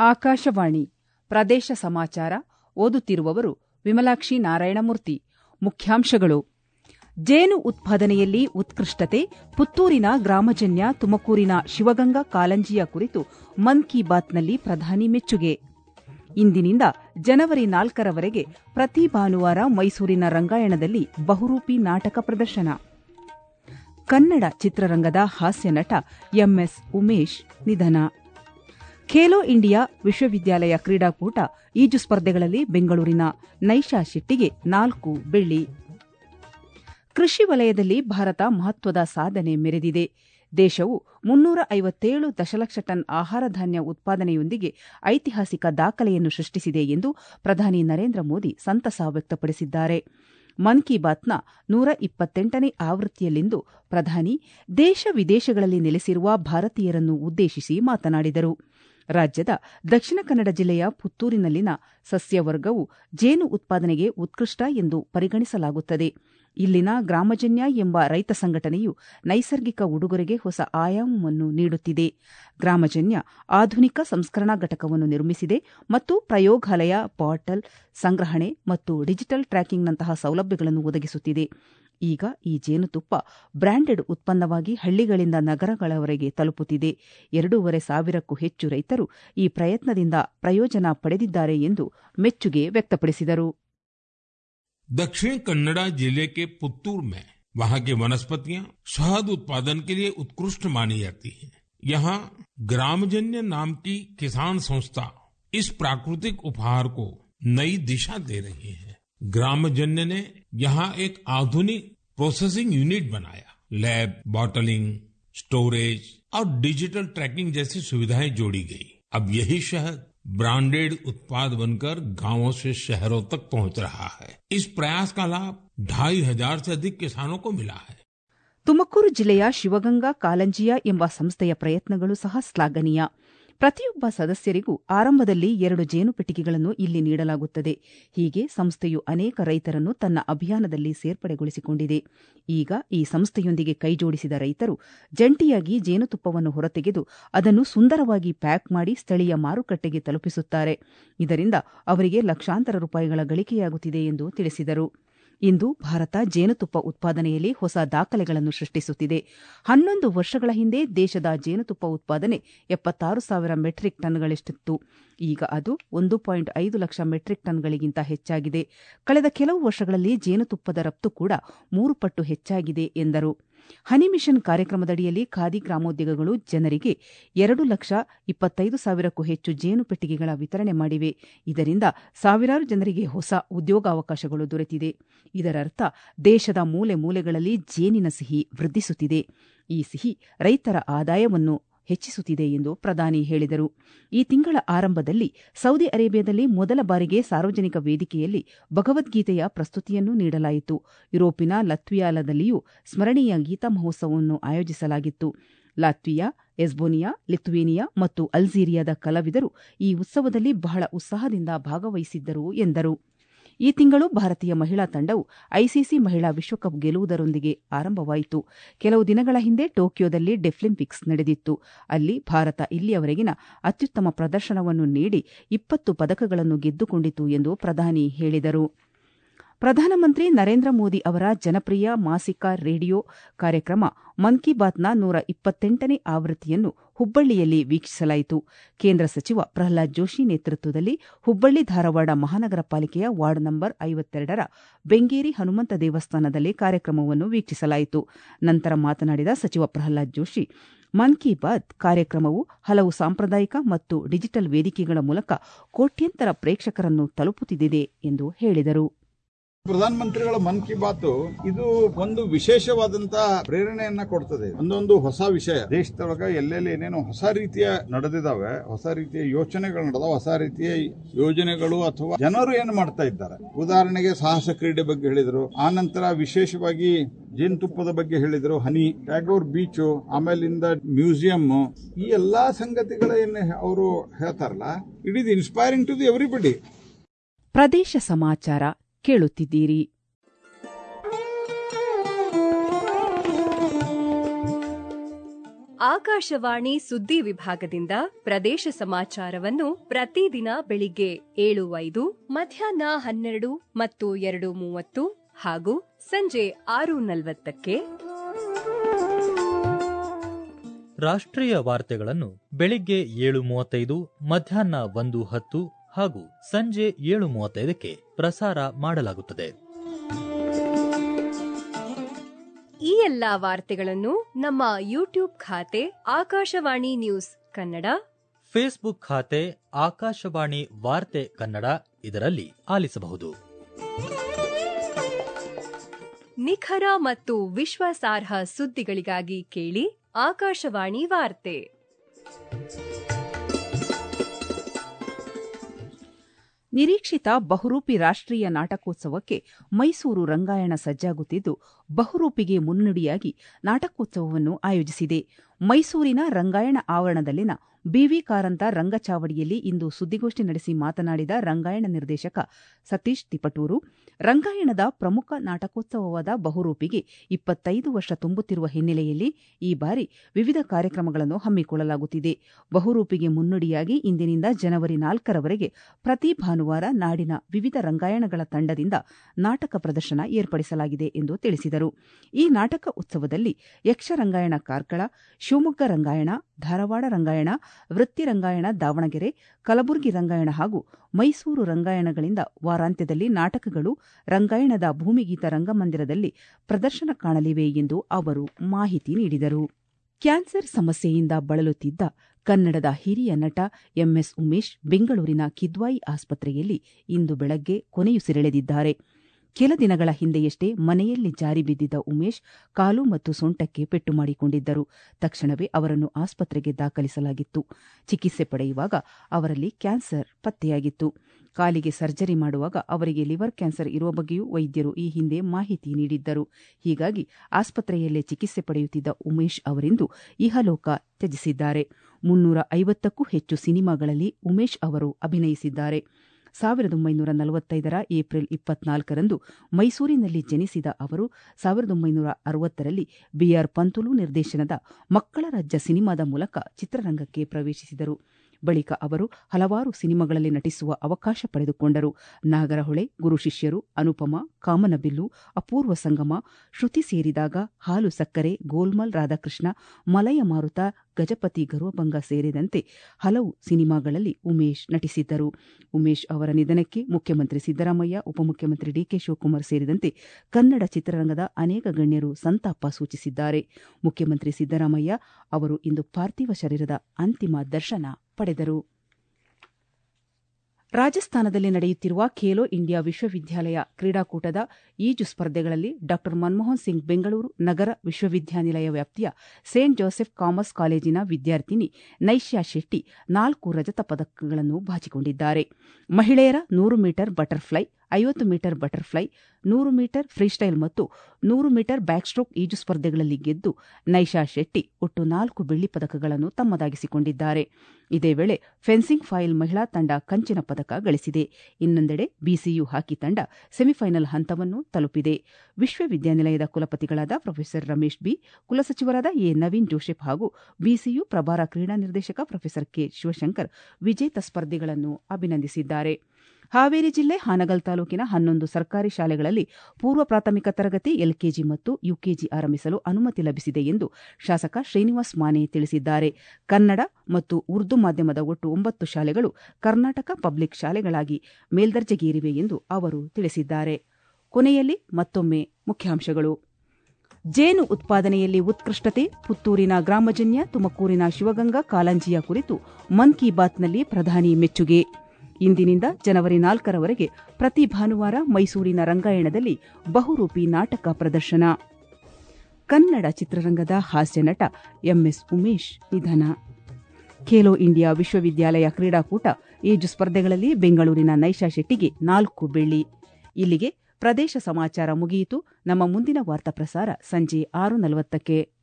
ಆಕಾಶವಾಣಿ ಪ್ರದೇಶ ಸಮಾಚಾರ ಓದುತ್ತಿರುವವರು ವಿಮಲಾಕ್ಷಿ ನಾರಾಯಣಮೂರ್ತಿ ಮುಖ್ಯಾಂಶಗಳು ಜೇನು ಉತ್ಪಾದನೆಯಲ್ಲಿ ಉತ್ಕೃಷ್ಟತೆ ಪುತ್ತೂರಿನ ಗ್ರಾಮಜನ್ಯ ತುಮಕೂರಿನ ಶಿವಗಂಗಾ ಕಾಲಂಜಿಯ ಕುರಿತು ಮನ್ ಕಿ ಬಾತ್ನಲ್ಲಿ ಪ್ರಧಾನಿ ಮೆಚ್ಚುಗೆ ಇಂದಿನಿಂದ ಜನವರಿ ನಾಲ್ಕರವರೆಗೆ ಪ್ರತಿ ಭಾನುವಾರ ಮೈಸೂರಿನ ರಂಗಾಯಣದಲ್ಲಿ ಬಹುರೂಪಿ ನಾಟಕ ಪ್ರದರ್ಶನ ಕನ್ನಡ ಚಿತ್ರರಂಗದ ಹಾಸ್ಯ ನಟ ಎಂಎಸ್ ಉಮೇಶ್ ನಿಧನ ಖೇಲೋ ಇಂಡಿಯಾ ವಿಶ್ವವಿದ್ಯಾಲಯ ಕ್ರೀಡಾಕೂಟ ಈಜು ಸ್ಪರ್ಧೆಗಳಲ್ಲಿ ಬೆಂಗಳೂರಿನ ನೈಶಾ ಶೆಟ್ಟಿಗೆ ನಾಲ್ಕು ಬೆಳ್ಳಿ ಕೃಷಿ ವಲಯದಲ್ಲಿ ಭಾರತ ಮಹತ್ವದ ಸಾಧನೆ ಮೆರೆದಿದೆ ದೇಶವು ಮುನ್ನೂರ ಐವತ್ತೇಳು ದಶಲಕ್ಷ ಟನ್ ಆಹಾರ ಧಾನ್ಯ ಉತ್ಪಾದನೆಯೊಂದಿಗೆ ಐತಿಹಾಸಿಕ ದಾಖಲೆಯನ್ನು ಸೃಷ್ಟಿಸಿದೆ ಎಂದು ಪ್ರಧಾನಿ ನರೇಂದ್ರ ಮೋದಿ ಸಂತಸ ವ್ಯಕ್ತಪಡಿಸಿದ್ದಾರೆ ಮನ್ ಕಿ ಬಾತ್ನ ನೂರ ಇಪ್ಪತ್ತೆಂಟನೇ ಆವೃತ್ತಿಯಲ್ಲಿಂದು ಪ್ರಧಾನಿ ದೇಶ ವಿದೇಶಗಳಲ್ಲಿ ನೆಲೆಸಿರುವ ಭಾರತೀಯರನ್ನು ಉದ್ದೇಶಿಸಿ ಮಾತನಾಡಿದರು ರಾಜ್ಯದ ದಕ್ಷಿಣ ಕನ್ನಡ ಜಿಲ್ಲೆಯ ಪುತ್ತೂರಿನಲ್ಲಿನ ಸಸ್ಯವರ್ಗವು ಜೇನು ಉತ್ಪಾದನೆಗೆ ಉತ್ಕೃಷ್ಟ ಎಂದು ಪರಿಗಣಿಸಲಾಗುತ್ತದೆ ಇಲ್ಲಿನ ಗ್ರಾಮಜನ್ಯ ಎಂಬ ರೈತ ಸಂಘಟನೆಯು ನೈಸರ್ಗಿಕ ಉಡುಗೊರೆಗೆ ಹೊಸ ಆಯಾಮವನ್ನು ನೀಡುತ್ತಿದೆ ಗ್ರಾಮಜನ್ಯ ಆಧುನಿಕ ಸಂಸ್ಕರಣಾ ಘಟಕವನ್ನು ನಿರ್ಮಿಸಿದೆ ಮತ್ತು ಪ್ರಯೋಗಾಲಯ ಬಾಟಲ್ ಸಂಗ್ರಹಣೆ ಮತ್ತು ಡಿಜಿಟಲ್ ಟ್ರ್ಯಾಕಿಂಗ್ನಂತಹ ಸೌಲಭ್ಯಗಳನ್ನು ಒದಗಿಸುತ್ತಿದೆ ಈಗ ಈ ಜೇನುತುಪ್ಪ ಬ್ರ್ಯಾಂಡೆಡ್ ಉತ್ಪನ್ನವಾಗಿ ಹಳ್ಳಿಗಳಿಂದ ನಗರಗಳವರೆಗೆ ತಲುಪುತ್ತಿದೆ ಎರಡೂವರೆ ಸಾವಿರಕ್ಕೂ ಹೆಚ್ಚು ರೈತರು ಈ ಪ್ರಯತ್ನದಿಂದ ಪ್ರಯೋಜನ ಪಡೆದಿದ್ದಾರೆ ಎಂದು ಮೆಚ್ಚುಗೆ ವ್ಯಕ್ತಪಡಿಸಿದರು दक्षिण कन्नड़ा जिले के पुत्तूर में वहाँ की वनस्पतियां शहद उत्पादन के लिए उत्कृष्ट मानी जाती हैं। यहाँ ग्रामजन्य नाम की किसान संस्था इस प्राकृतिक उपहार को नई दिशा दे रही है ग्रामजन्य ने यहाँ एक आधुनिक प्रोसेसिंग यूनिट बनाया लैब बॉटलिंग स्टोरेज और डिजिटल ट्रैकिंग जैसी सुविधाएं जोड़ी गई अब यही शहद ब्रांडेड उत्पाद बनकर गांवों से शहरों तक पहुंच रहा है इस प्रयास का लाभ ढाई हजार से अधिक किसानों को मिला है ತುಮಕೂರು ಜಿಲ್ಲೆಯ ಶಿವಗಂಗಾ ಕಾಲಂಜಿಯ ಎಂಬ ಸಂಸ್ಥೆಯ ಪ್ರಯತ್ನಗಳು ಸಹ ಶ್ಲಾಘನೀಯ ಪ್ರತಿಯೊಬ್ಬ ಸದಸ್ಯರಿಗೂ ಆರಂಭದಲ್ಲಿ ಎರಡು ಜೇನು ಪೆಟ್ಟಿಗೆಗಳನ್ನು ಇಲ್ಲಿ ನೀಡಲಾಗುತ್ತದೆ ಹೀಗೆ ಸಂಸ್ಥೆಯು ಅನೇಕ ರೈತರನ್ನು ತನ್ನ ಅಭಿಯಾನದಲ್ಲಿ ಸೇರ್ಪಡೆಗೊಳಿಸಿಕೊಂಡಿದೆ ಈಗ ಈ ಸಂಸ್ಥೆಯೊಂದಿಗೆ ಕೈಜೋಡಿಸಿದ ರೈತರು ಜಂಟಿಯಾಗಿ ಜೇನುತುಪ್ಪವನ್ನು ಹೊರತೆಗೆದು ಅದನ್ನು ಸುಂದರವಾಗಿ ಪ್ಯಾಕ್ ಮಾಡಿ ಸ್ಥಳೀಯ ಮಾರುಕಟ್ಟೆಗೆ ತಲುಪಿಸುತ್ತಾರೆ ಇದರಿಂದ ಅವರಿಗೆ ಲಕ್ಷಾಂತರ ರೂಪಾಯಿಗಳ ಗಳಿಕೆಯಾಗುತ್ತಿದೆ ಎಂದು ತಿಳಿಸಿದರು ಇಂದು ಭಾರತ ಜೇನುತುಪ್ಪ ಉತ್ಪಾದನೆಯಲ್ಲಿ ಹೊಸ ದಾಖಲೆಗಳನ್ನು ಸೃಷ್ಟಿಸುತ್ತಿದೆ ಹನ್ನೊಂದು ವರ್ಷಗಳ ಹಿಂದೆ ದೇಶದ ಜೇನುತುಪ್ಪ ಉತ್ಪಾದನೆ ಎಪ್ಪತ್ತಾರು ಸಾವಿರ ಮೆಟ್ರಿಕ್ ಟನ್ಗಳಷ್ಟಿತ್ತು ಈಗ ಅದು ಒಂದು ಪಾಯಿಂಟ್ ಐದು ಲಕ್ಷ ಮೆಟ್ರಿಕ್ ಟನ್ಗಳಿಗಿಂತ ಹೆಚ್ಚಾಗಿದೆ ಕಳೆದ ಕೆಲವು ವರ್ಷಗಳಲ್ಲಿ ಜೇನುತುಪ್ಪದ ರಫ್ತು ಕೂಡ ಮೂರು ಪಟ್ಟು ಹೆಚ್ಚಾಗಿದೆ ಎಂದರು ಹನಿ ಮಿಷನ್ ಕಾರ್ಯಕ್ರಮದಡಿಯಲ್ಲಿ ಖಾದಿ ಗ್ರಾಮೋದ್ಯೋಗಗಳು ಜನರಿಗೆ ಎರಡು ಲಕ್ಷ ಇಪ್ಪತ್ತೈದು ಸಾವಿರಕ್ಕೂ ಹೆಚ್ಚು ಜೇನು ಪೆಟ್ಟಿಗೆಗಳ ವಿತರಣೆ ಮಾಡಿವೆ ಇದರಿಂದ ಸಾವಿರಾರು ಜನರಿಗೆ ಹೊಸ ಉದ್ಯೋಗಾವಕಾಶಗಳು ದೊರೆತಿದೆ ಇದರರ್ಥ ದೇಶದ ಮೂಲೆ ಮೂಲೆಗಳಲ್ಲಿ ಜೇನಿನ ಸಿಹಿ ವೃದ್ಧಿಸುತ್ತಿದೆ ಈ ಸಿಹಿ ರೈತರ ಆದಾಯವನ್ನು ಹೆಚ್ಚಿಸುತ್ತಿದೆ ಎಂದು ಪ್ರಧಾನಿ ಹೇಳಿದರು ಈ ತಿಂಗಳ ಆರಂಭದಲ್ಲಿ ಸೌದಿ ಅರೇಬಿಯಾದಲ್ಲಿ ಮೊದಲ ಬಾರಿಗೆ ಸಾರ್ವಜನಿಕ ವೇದಿಕೆಯಲ್ಲಿ ಭಗವದ್ಗೀತೆಯ ಪ್ರಸ್ತುತಿಯನ್ನು ನೀಡಲಾಯಿತು ಯುರೋಪಿನ ಲತ್ವಿಯಾಲದಲ್ಲಿಯೂ ಸ್ಮರಣೀಯ ಗೀತಾ ಮಹೋತ್ಸವವನ್ನು ಆಯೋಜಿಸಲಾಗಿತ್ತು ಲಾತ್ವಿಯಾ ಎಸ್ಬೋನಿಯಾ ಲಿಥುವೇನಿಯಾ ಮತ್ತು ಅಲ್ಜೀರಿಯಾದ ಕಲಾವಿದರು ಈ ಉತ್ಸವದಲ್ಲಿ ಬಹಳ ಉತ್ಸಾಹದಿಂದ ಭಾಗವಹಿಸಿದ್ದರು ಎಂದರು ಈ ತಿಂಗಳು ಭಾರತೀಯ ಮಹಿಳಾ ತಂಡವು ಐಸಿಸಿ ಮಹಿಳಾ ವಿಶ್ವಕಪ್ ಗೆಲ್ಲುವುದರೊಂದಿಗೆ ಆರಂಭವಾಯಿತು ಕೆಲವು ದಿನಗಳ ಹಿಂದೆ ಟೋಕಿಯೋದಲ್ಲಿ ಡೆಫ್ಲಿಂಪಿಕ್ಸ್ ನಡೆದಿತ್ತು ಅಲ್ಲಿ ಭಾರತ ಇಲ್ಲಿಯವರೆಗಿನ ಅತ್ಯುತ್ತಮ ಪ್ರದರ್ಶನವನ್ನು ನೀಡಿ ಇಪ್ಪತ್ತು ಪದಕಗಳನ್ನು ಗೆದ್ದುಕೊಂಡಿತು ಎಂದು ಪ್ರಧಾನಿ ಹೇಳಿದರು ಪ್ರಧಾನಮಂತ್ರಿ ನರೇಂದ್ರ ಮೋದಿ ಅವರ ಜನಪ್ರಿಯ ಮಾಸಿಕ ರೇಡಿಯೋ ಕಾರ್ಯಕ್ರಮ ಮನ್ ಕಿ ಬಾತ್ನ ನೂರ ಇಪ್ಪತ್ತೆಂಟನೇ ಆವೃತ್ತಿಯನ್ನು ಹುಬ್ಬಳ್ಳಿಯಲ್ಲಿ ವೀಕ್ಷಿಸಲಾಯಿತು ಕೇಂದ್ರ ಸಚಿವ ಪ್ರಹ್ಲಾದ್ ಜೋಶಿ ನೇತೃತ್ವದಲ್ಲಿ ಹುಬ್ಬಳ್ಳಿ ಧಾರವಾಡ ಮಹಾನಗರ ಪಾಲಿಕೆಯ ವಾರ್ಡ್ ನಂಬರ್ ಐವತ್ತೆರಡರ ಬೆಂಗೇರಿ ಹನುಮಂತ ದೇವಸ್ಥಾನದಲ್ಲಿ ಕಾರ್ಯಕ್ರಮವನ್ನು ವೀಕ್ಷಿಸಲಾಯಿತು ನಂತರ ಮಾತನಾಡಿದ ಸಚಿವ ಪ್ರಹ್ಲಾದ್ ಜೋಶಿ ಮನ್ ಕಿ ಬಾತ್ ಕಾರ್ಯಕ್ರಮವು ಹಲವು ಸಾಂಪ್ರದಾಯಿಕ ಮತ್ತು ಡಿಜಿಟಲ್ ವೇದಿಕೆಗಳ ಮೂಲಕ ಕೋಟ್ಯಂತರ ಪ್ರೇಕ್ಷಕರನ್ನು ತಲುಪುತ್ತಿದೆ ಎಂದು ಹೇಳಿದರು ಪ್ರಧಾನ ಮಂತ್ರಿಗಳ ಮನ್ ಕಿ ಬಾತ್ ಇದು ಒಂದು ವಿಶೇಷವಾದಂತಹ ಪ್ರೇರಣೆಯನ್ನ ಕೊಡ್ತದೆ ಒಂದೊಂದು ಹೊಸ ವಿಷಯ ದೇಶದೊಳಗ ಎಲ್ಲೆಲ್ಲಿ ಏನೇನೋ ಹೊಸ ರೀತಿಯ ನಡೆದಿದಾವೆ ಹೊಸ ರೀತಿಯ ಯೋಚನೆಗಳು ನಡೆದಾವ ಹೊಸ ರೀತಿಯ ಯೋಜನೆಗಳು ಅಥವಾ ಜನರು ಏನು ಮಾಡ್ತಾ ಇದ್ದಾರೆ ಉದಾಹರಣೆಗೆ ಸಾಹಸ ಕ್ರೀಡೆ ಬಗ್ಗೆ ಹೇಳಿದ್ರು ಆ ನಂತರ ವಿಶೇಷವಾಗಿ ಜೇನುತುಪ್ಪದ ಬಗ್ಗೆ ಹೇಳಿದ್ರು ಹನಿ ಟ್ಯಾಗೋರ್ ಬೀಚ್ ಆಮೇಲಿಂದ ಮ್ಯೂಸಿಯಂ ಈ ಎಲ್ಲಾ ಸಂಗತಿಗಳ ಏನು ಅವರು ಹೇಳ್ತಾರಲ್ಲ it is inspiring to the everybody ಪ್ರದೇಶ ಸಮಾಚಾರ ಕೇಳುತ್ತಿದ್ದೀರಿ ಆಕಾಶವಾಣಿ ಸುದ್ದಿ ವಿಭಾಗದಿಂದ ಪ್ರದೇಶ ಸಮಾಚಾರವನ್ನು ಪ್ರತಿದಿನ ಬೆಳಿಗ್ಗೆ ಏಳು ಐದು ಮಧ್ಯಾಹ್ನ ಹನ್ನೆರಡು ಮತ್ತು ಎರಡು ಮೂವತ್ತು ಹಾಗೂ ಸಂಜೆ ಆರು ನಲವತ್ತಕ್ಕೆ ರಾಷ್ಟ್ರೀಯ ವಾರ್ತೆಗಳನ್ನು ಬೆಳಿಗ್ಗೆ ಏಳು ಮೂವತ್ತೈದು ಮಧ್ಯಾಹ್ನ ಒಂದು ಹತ್ತು ಹಾಗೂ ಸಂಜೆ ಏಳು ಮೂವತ್ತೈದಕ್ಕೆ ಪ್ರಸಾರ ಮಾಡಲಾಗುತ್ತದೆ ಈ ಎಲ್ಲಾ ವಾರ್ತೆಗಳನ್ನು ನಮ್ಮ ಯೂಟ್ಯೂಬ್ ಖಾತೆ ಆಕಾಶವಾಣಿ ನ್ಯೂಸ್ ಕನ್ನಡ ಫೇಸ್ಬುಕ್ ಖಾತೆ ಆಕಾಶವಾಣಿ ವಾರ್ತೆ ಕನ್ನಡ ಇದರಲ್ಲಿ ಆಲಿಸಬಹುದು ನಿಖರ ಮತ್ತು ವಿಶ್ವಾಸಾರ್ಹ ಸುದ್ದಿಗಳಿಗಾಗಿ ಕೇಳಿ ಆಕಾಶವಾಣಿ ವಾರ್ತೆ ನಿರೀಕ್ಷಿತ ಬಹುರೂಪಿ ರಾಷ್ಟ್ರೀಯ ನಾಟಕೋತ್ಸವಕ್ಕೆ ಮೈಸೂರು ರಂಗಾಯಣ ಸಜ್ಜಾಗುತ್ತಿದ್ದು ಬಹುರೂಪಿಗೆ ಮುನ್ನುಡಿಯಾಗಿ ನಾಟಕೋತ್ಸವವನ್ನು ಆಯೋಜಿಸಿದೆ ಮೈಸೂರಿನ ರಂಗಾಯಣ ಆವರಣದಲ್ಲಿನ ಬಿವಿ ಕಾರಂತ ರಂಗಚಾವಡಿಯಲ್ಲಿ ಇಂದು ಸುದ್ದಿಗೋಷ್ಠಿ ನಡೆಸಿ ಮಾತನಾಡಿದ ರಂಗಾಯಣ ನಿರ್ದೇಶಕ ಸತೀಶ್ ತಿಪಟೂರು ರಂಗಾಯಣದ ಪ್ರಮುಖ ನಾಟಕೋತ್ಸವವಾದ ಬಹುರೂಪಿಗೆ ಇಪ್ಪತ್ತೈದು ವರ್ಷ ತುಂಬುತ್ತಿರುವ ಹಿನ್ನೆಲೆಯಲ್ಲಿ ಈ ಬಾರಿ ವಿವಿಧ ಕಾರ್ಯಕ್ರಮಗಳನ್ನು ಹಮ್ಮಿಕೊಳ್ಳಲಾಗುತ್ತಿದೆ ಬಹುರೂಪಿಗೆ ಮುನ್ನುಡಿಯಾಗಿ ಇಂದಿನಿಂದ ಜನವರಿ ನಾಲ್ಕರವರೆಗೆ ಪ್ರತಿ ಭಾನುವಾರ ನಾಡಿನ ವಿವಿಧ ರಂಗಾಯಣಗಳ ತಂಡದಿಂದ ನಾಟಕ ಪ್ರದರ್ಶನ ಏರ್ಪಡಿಸಲಾಗಿದೆ ಎಂದು ತಿಳಿಸಿದರು ಈ ನಾಟಕ ಉತ್ಸವದಲ್ಲಿ ಯಕ್ಷರಂಗಾಯಣ ಕಾರ್ಕಳ ಶಿವಮೊಗ್ಗ ರಂಗಾಯಣ ಧಾರವಾಡ ರಂಗಾಯಣ ವೃತ್ತಿ ರಂಗಾಯಣ ದಾವಣಗೆರೆ ಕಲಬುರಗಿ ರಂಗಾಯಣ ಹಾಗೂ ಮೈಸೂರು ರಂಗಾಯಣಗಳಿಂದ ವಾರಾಂತ್ಯದಲ್ಲಿ ನಾಟಕಗಳು ರಂಗಾಯಣದ ಭೂಮಿಗೀತ ರಂಗಮಂದಿರದಲ್ಲಿ ಪ್ರದರ್ಶನ ಕಾಣಲಿವೆ ಎಂದು ಅವರು ಮಾಹಿತಿ ನೀಡಿದರು ಕ್ಯಾನ್ಸರ್ ಸಮಸ್ಯೆಯಿಂದ ಬಳಲುತ್ತಿದ್ದ ಕನ್ನಡದ ಹಿರಿಯ ನಟ ಎಂಎಸ್ ಉಮೇಶ್ ಬೆಂಗಳೂರಿನ ಕಿದ್ವಾಯಿ ಆಸ್ಪತ್ರೆಯಲ್ಲಿ ಇಂದು ಬೆಳಗ್ಗೆ ಕೊನೆಯುಸಿರೆಳೆದಿದ್ದಾರೆ ಕೆಲ ದಿನಗಳ ಹಿಂದೆಯಷ್ಟೇ ಮನೆಯಲ್ಲಿ ಜಾರಿ ಬಿದ್ದಿದ್ದ ಉಮೇಶ್ ಕಾಲು ಮತ್ತು ಸೊಂಟಕ್ಕೆ ಪೆಟ್ಟು ಮಾಡಿಕೊಂಡಿದ್ದರು ತಕ್ಷಣವೇ ಅವರನ್ನು ಆಸ್ಪತ್ರೆಗೆ ದಾಖಲಿಸಲಾಗಿತ್ತು ಚಿಕಿತ್ಸೆ ಪಡೆಯುವಾಗ ಅವರಲ್ಲಿ ಕ್ಯಾನ್ಸರ್ ಪತ್ತೆಯಾಗಿತ್ತು ಕಾಲಿಗೆ ಸರ್ಜರಿ ಮಾಡುವಾಗ ಅವರಿಗೆ ಲಿವರ್ ಕ್ಯಾನ್ಸರ್ ಇರುವ ಬಗ್ಗೆಯೂ ವೈದ್ಯರು ಈ ಹಿಂದೆ ಮಾಹಿತಿ ನೀಡಿದ್ದರು ಹೀಗಾಗಿ ಆಸ್ಪತ್ರೆಯಲ್ಲೇ ಚಿಕಿತ್ಸೆ ಪಡೆಯುತ್ತಿದ್ದ ಉಮೇಶ್ ಅವರಿಂದು ಇಹಲೋಕ ತ್ಯಜಿಸಿದ್ದಾರೆ ಮುನ್ನೂರ ಐವತ್ತಕ್ಕೂ ಹೆಚ್ಚು ಸಿನಿಮಾಗಳಲ್ಲಿ ಉಮೇಶ್ ಅವರು ಅಭಿನಯಿಸಿದ್ದಾರೆ ಸಾವಿರದ ಒಂಬೈನೂರ ನಲವತ್ತೈದರ ಏಪ್ರಿಲ್ ಇಪ್ಪತ್ನಾಲ್ಕರಂದು ಮೈಸೂರಿನಲ್ಲಿ ಜನಿಸಿದ ಅವರು ಸಾವಿರದ ಒಂಬೈನೂರ ಅರವತ್ತರಲ್ಲಿ ಬಿಆರ್ ಪಂತುಲು ನಿರ್ದೇಶನದ ಮಕ್ಕಳ ರಾಜ್ಯ ಸಿನಿಮಾದ ಮೂಲಕ ಚಿತ್ರರಂಗಕ್ಕೆ ಪ್ರವೇಶಿಸಿದರು ಬಳಿಕ ಅವರು ಹಲವಾರು ಸಿನಿಮಾಗಳಲ್ಲಿ ನಟಿಸುವ ಅವಕಾಶ ಪಡೆದುಕೊಂಡರು ನಾಗರಹೊಳೆ ಗುರು ಶಿಷ್ಯರು ಅನುಪಮ ಕಾಮನಬಿಲ್ಲು ಅಪೂರ್ವ ಸಂಗಮ ಶ್ರುತಿ ಸೇರಿದಾಗ ಹಾಲು ಸಕ್ಕರೆ ಗೋಲ್ಮಾಲ್ ರಾಧಾಕೃಷ್ಣ ಮಲಯ ಮಾರುತ ಗಜಪತಿ ಗರುವಭಂಗ ಸೇರಿದಂತೆ ಹಲವು ಸಿನಿಮಾಗಳಲ್ಲಿ ಉಮೇಶ್ ನಟಿಸಿದ್ದರು ಉಮೇಶ್ ಅವರ ನಿಧನಕ್ಕೆ ಮುಖ್ಯಮಂತ್ರಿ ಸಿದ್ದರಾಮಯ್ಯ ಉಪಮುಖ್ಯಮಂತ್ರಿ ಡಿಕೆ ಶಿವಕುಮಾರ್ ಸೇರಿದಂತೆ ಕನ್ನಡ ಚಿತ್ರರಂಗದ ಅನೇಕ ಗಣ್ಯರು ಸಂತಾಪ ಸೂಚಿಸಿದ್ದಾರೆ ಮುಖ್ಯಮಂತ್ರಿ ಸಿದ್ದರಾಮಯ್ಯ ಅವರು ಇಂದು ಪಾರ್ಥಿವ ಶರೀರದ ಅಂತಿಮ ದರ್ಶನ ಪಡೆದರು ರಾಜಸ್ಥಾನದಲ್ಲಿ ನಡೆಯುತ್ತಿರುವ ಖೇಲೋ ಇಂಡಿಯಾ ವಿಶ್ವವಿದ್ಯಾಲಯ ಕ್ರೀಡಾಕೂಟದ ಈಜು ಸ್ಪರ್ಧೆಗಳಲ್ಲಿ ಡಾ ಮನಮೋಹನ್ ಸಿಂಗ್ ಬೆಂಗಳೂರು ನಗರ ವಿಶ್ವವಿದ್ಯಾನಿಲಯ ವ್ಯಾಪ್ತಿಯ ಸೇಂಟ್ ಜೋಸೆಫ್ ಕಾಮರ್ಸ್ ಕಾಲೇಜಿನ ವಿದ್ಯಾರ್ಥಿನಿ ನೈಶ್ಯಾ ಶೆಟ್ಟಿ ನಾಲ್ಕು ರಜತ ಪದಕಗಳನ್ನು ಬಾಚಿಕೊಂಡಿದ್ದಾರೆ ಮಹಿಳೆಯರ ನೂರು ಮೀಟರ್ ಬಟರ್ಫ್ಲೈ ಐವತ್ತು ಮೀಟರ್ ಬಟರ್ಫ್ಲೈ ನೂರು ಮೀಟರ್ ಫ್ರೀಸ್ಟೈಲ್ ಮತ್ತು ನೂರು ಮೀಟರ್ ಬ್ಯಾಕ್ಸ್ಟ್ರೋಕ್ ಈಜು ಸ್ಪರ್ಧೆಗಳಲ್ಲಿ ಗೆದ್ದು ನೈಶಾ ಶೆಟ್ಟಿ ಒಟ್ಟು ನಾಲ್ಕು ಬೆಳ್ಳಿ ಪದಕಗಳನ್ನು ತಮ್ಮದಾಗಿಸಿಕೊಂಡಿದ್ದಾರೆ ಇದೇ ವೇಳೆ ಫೆನ್ಸಿಂಗ್ ಫೈಲ್ ಮಹಿಳಾ ತಂಡ ಕಂಚಿನ ಪದಕ ಗಳಿಸಿದೆ ಇನ್ನೊಂದೆಡೆ ಬಿಸಿಯು ಹಾಕಿ ತಂಡ ಸೆಮಿಫೈನಲ್ ಹಂತವನ್ನು ತಲುಪಿದೆ ವಿಶ್ವವಿದ್ಯಾನಿಲಯದ ಕುಲಪತಿಗಳಾದ ಪ್ರೊಫೆಸರ್ ರಮೇಶ್ ಬಿ ಕುಲಸಚಿವರಾದ ಎ ನವೀನ್ ಜೋಶೆಫ್ ಹಾಗೂ ಬಿಸಿಯು ಪ್ರಭಾರ ಕ್ರೀಡಾ ನಿರ್ದೇಶಕ ಪ್ರೊಫೆಸರ್ ಕೆ ಶಿವಶಂಕರ್ ವಿಜೇತ ಸ್ಪರ್ಧಿಗಳನ್ನು ಅಭಿನಂದಿಸಿದ್ದಾರೆ ಹಾವೇರಿ ಜಿಲ್ಲೆ ಹಾನಗಲ್ ತಾಲೂಕಿನ ಹನ್ನೊಂದು ಸರ್ಕಾರಿ ಶಾಲೆಗಳಲ್ಲಿ ಪೂರ್ವ ಪ್ರಾಥಮಿಕ ತರಗತಿ ಎಲ್ಕೆಜಿ ಮತ್ತು ಯುಕೆಜಿ ಆರಂಭಿಸಲು ಅನುಮತಿ ಲಭಿಸಿದೆ ಎಂದು ಶಾಸಕ ಶ್ರೀನಿವಾಸ್ ಮಾನೆ ತಿಳಿಸಿದ್ದಾರೆ ಕನ್ನಡ ಮತ್ತು ಉರ್ದು ಮಾಧ್ಯಮದ ಒಟ್ಟು ಒಂಬತ್ತು ಶಾಲೆಗಳು ಕರ್ನಾಟಕ ಪಬ್ಲಿಕ್ ಶಾಲೆಗಳಾಗಿ ಮೇಲ್ದರ್ಜೆಗೇರಿವೆ ಎಂದು ಅವರು ತಿಳಿಸಿದ್ದಾರೆ ಕೊನೆಯಲ್ಲಿ ಮತ್ತೊಮ್ಮೆ ಮುಖ್ಯಾಂಶಗಳು ಜೇನು ಉತ್ಪಾದನೆಯಲ್ಲಿ ಉತ್ಕೃಷ್ಟತೆ ಪುತ್ತೂರಿನ ಗ್ರಾಮಜನ್ಯ ತುಮಕೂರಿನ ಶಿವಗಂಗಾ ಕಾಲಂಜಿಯ ಕುರಿತು ಮನ್ ಕಿ ಬಾತ್ನಲ್ಲಿ ಪ್ರಧಾನಿ ಮೆಚ್ಚುಗೆ ಇಂದಿನಿಂದ ಜನವರಿ ನಾಲ್ಕರವರೆಗೆ ಪ್ರತಿ ಭಾನುವಾರ ಮೈಸೂರಿನ ರಂಗಾಯಣದಲ್ಲಿ ಬಹುರೂಪಿ ನಾಟಕ ಪ್ರದರ್ಶನ ಕನ್ನಡ ಚಿತ್ರರಂಗದ ಹಾಸ್ಯ ನಟ ಎಂಎಸ್ ಉಮೇಶ್ ನಿಧನ ಖೇಲೋ ಇಂಡಿಯಾ ವಿಶ್ವವಿದ್ಯಾಲಯ ಕ್ರೀಡಾಕೂಟ ಈಜು ಸ್ಪರ್ಧೆಗಳಲ್ಲಿ ಬೆಂಗಳೂರಿನ ನೈಶಾ ಶೆಟ್ಟಿಗೆ ನಾಲ್ಕು ಬೆಳ್ಳಿ ಇಲ್ಲಿಗೆ ಪ್ರದೇಶ ಸಮಾಚಾರ ಮುಗಿಯಿತು ನಮ್ಮ ಮುಂದಿನ ವಾರ್ತಾ ಪ್ರಸಾರ ಸಂಜೆ ಆರು ನಲವತ್ತಕ್ಕೆ